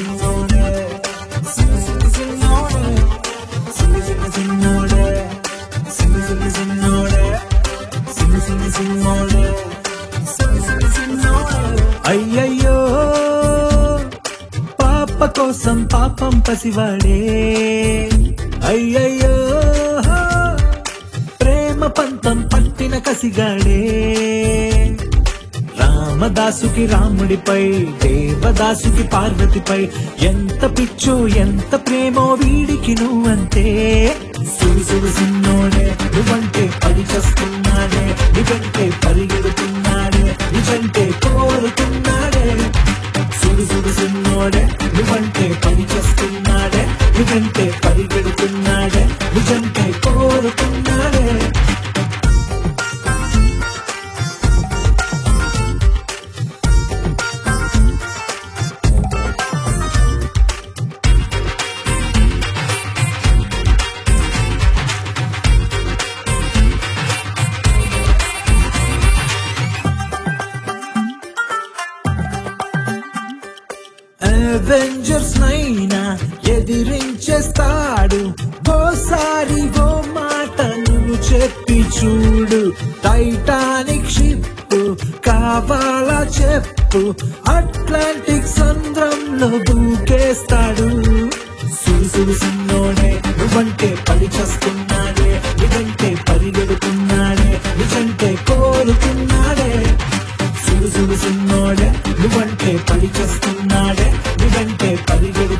సిన్నోడే సిన్ని సిన్ని సిన్నోడే సిన్ని సిన్ని సిన్నోడే సిన్ని సిన్ని సిన్నోడే సిన్ని సిన్ని సిన్నోడే సిన్ని సిన్ని సిన్నోడే అయ్యయ్యో పాప కోసం పాపం పసివాడే అయ్యయ్యో ప్రేమ పంతం పట్టిన కసిగాడే రామదాసుకి రాముడిపై దేవదాసుకి పార్వతిపై ఎంత పిచ్చో ఎంత ప్రేమో వీడికి నువ్వంతే సుడు సుడు సిన్నోడే నువ్వంటే పడి చేస్తున్నాడే నిజంటే పరిగెడుతున్నాడే నిజంటే కోరుతున్నాడే సుడు సుడు సిన్నోడే నువ్వంటే పడి చేస్తున్నాడే నిజంటే పరిగెడుతున్నాడే నిజంటే కోరుతున్నాడే అవెంజర్స్ నైనా ఎదిరించేస్తాడు ఓసారి ఓ మాట నువ్వు చెప్పి చూడు టైటానిక్ షిప్ కావాలా చెప్పు అట్లాంటిక్ సంద్రంలో దూకేస్తాడు సురుసురు సిన్నోడే నువ్వంటే పడి చేస్తున్నాడే నిజంటే పరిగెడుతున్నాడే నిజంటే కోరుతున్నాడే సుడు సుడు సిన్నోడే నువ్వంటే పడి చేస్తున్నాడే నువ్వంటే పరిగెడు